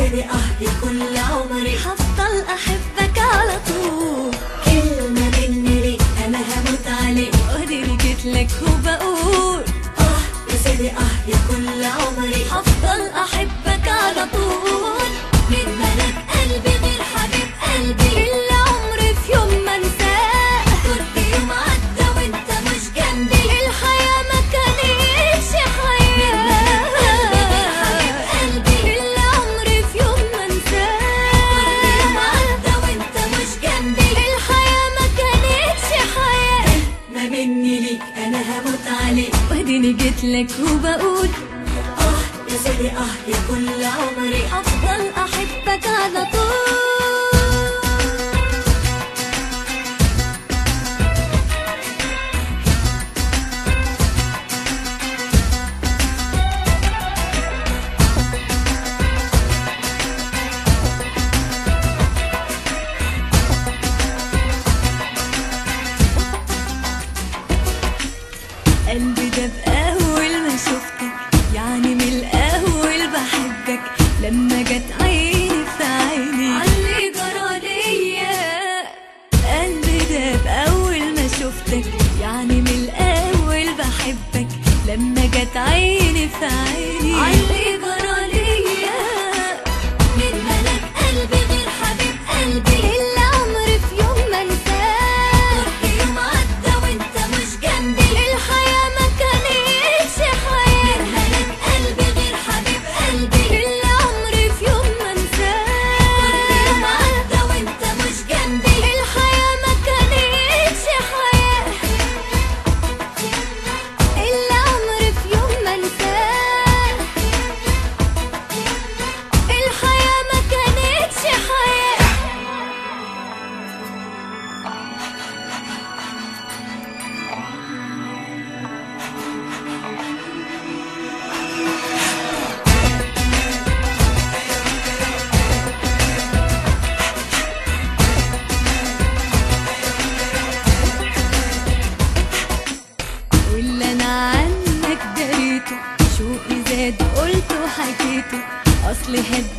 سيدي اه يا كل عمري هفضل احبك على طول كلمة مني ليك انا هموت عليك اديني جيت لك وبقول اه يا سيدي اه يا كل عمري هفضل احبك على طول من ملك قلبي غير حبيب قلبي اللي عمري في يوم ما انساه كل يوم عدى وانت مش جنبي الحياة ما كانتش حياة قلبي اللي عمري في يوم ما كل يوم انساه عدى وانت مش جنبي الحياة ما كانتش حياة ما مني ليك انا هموت عليك واديني جيت لك وبقول اه يا سيدي اه يا كل عمري هفضل احبك على طول قلبي ده بأول ما شفتك يعني من الأول بحبك لما جت عيني في عيني علي جرى ليا قلبي ده بأول ما شفتك يعني من الأول بحبك لما جت عيني في عيني علي جرى ليا من ملك قلبي غير حبيب قلبي اللي عمري في يوم ما انساه كل يوم عدى وانت مش جنبي الحياة ما كانتش حياة ملك قلبي غير حبيب قلبي اللي عمري في يوم ما كل يوم انساه عدى وانت مش جنبي الحياة ما كانتش حياة اللي عمري في يوم ما انساه الحياة ما كانتش حياة واللي انا عنك دريته شوقي زاد قلته حكيته اصلي هد